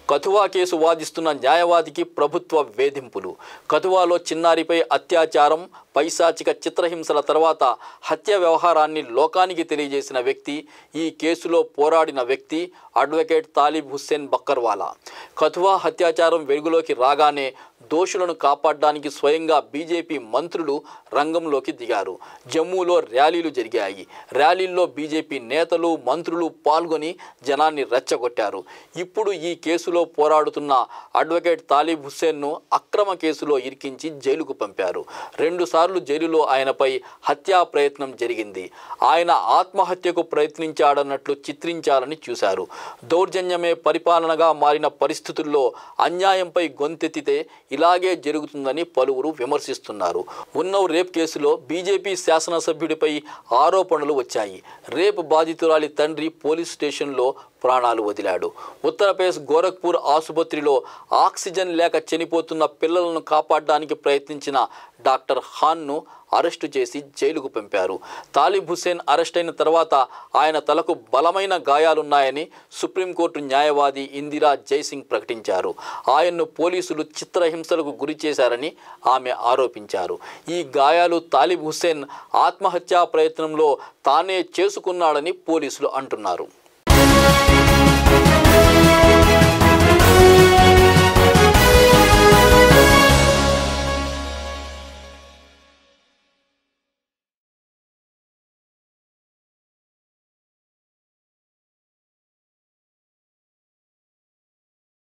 Kathua case వాదిస్తున్న న్యాయవాదికి ప్రభుత్వ వేధింపులు కథువాలో చిన్నారిపై అత్యాచారం పైశాచిక చిత్రహింసల తర్వాత హత్య వ్యవహారాన్ని లోకానికి తెలియజేసిన వ్యక్తి ఈ కేసులో పోరాడిన వ్యక్తి అడ్వకేట్ తాలిబ్ హుస్సేన్ బక్కర్వాలా కథువా హత్యాచారం వెలుగులోకి రాగానే దోషులను కాపాడడానికి స్వయంగా బీజేపీ మంత్రులు రంగంలోకి దిగారు జమ్మూలో ర్యాలీలు జరిగాయి ర్యాలీల్లో బీజేపీ నేతలు మంత్రులు పాల్గొని జనాన్ని రెచ్చగొట్టారు ఇప్పుడు ఈ కేసులో పోరాడుతున్న అడ్వకేట్ తాలిబ్ హుస్సేన్ను అక్రమ కేసులో ఇరికించి జైలుకు పంపారు రెండుసార్లు జైలులో ఆయనపై హత్యా ప్రయత్నం జరిగింది ఆయన ఆత్మహత్యకు ప్రయత్నించాడన్నట్లు చిత్రించాలని చూశారు దౌర్జన్యమే పరిపాలనగా మారిన పరిస్థితుల్లో అన్యాయంపై గొంతెత్తితే ఇలాగే జరుగుతుందని పలువురు విమర్శిస్తున్నారు ఉన్నవ్ రేప్ కేసులో బీజేపీ శాసనసభ్యుడిపై ఆరోపణలు వచ్చాయి రేప్ బాధితురాలి తండ్రి పోలీస్ స్టేషన్లో ప్రాణాలు వదిలాడు ఉత్తరప్రదేశ్ గోరఖ్పూర్ ఆసుపత్రిలో ఆక్సిజన్ లేక చనిపోతున్న పిల్లలను కాపాడడానికి ప్రయత్నించిన డాక్టర్ ఖాన్ను అరెస్టు చేసి జైలుకు పంపారు తాలిబ్ హుస్సేన్ అరెస్ట్ అయిన తర్వాత ఆయన తలకు బలమైన గాయాలున్నాయని సుప్రీంకోర్టు న్యాయవాది ఇందిరా జైసింగ్ ప్రకటించారు ఆయన్ను పోలీసులు చిత్రహింసలకు గురి చేశారని ఆమె ఆరోపించారు ఈ గాయాలు తాలిబ్ హుస్సేన్ ఆత్మహత్యా ప్రయత్నంలో తానే చేసుకున్నాడని పోలీసులు అంటున్నారు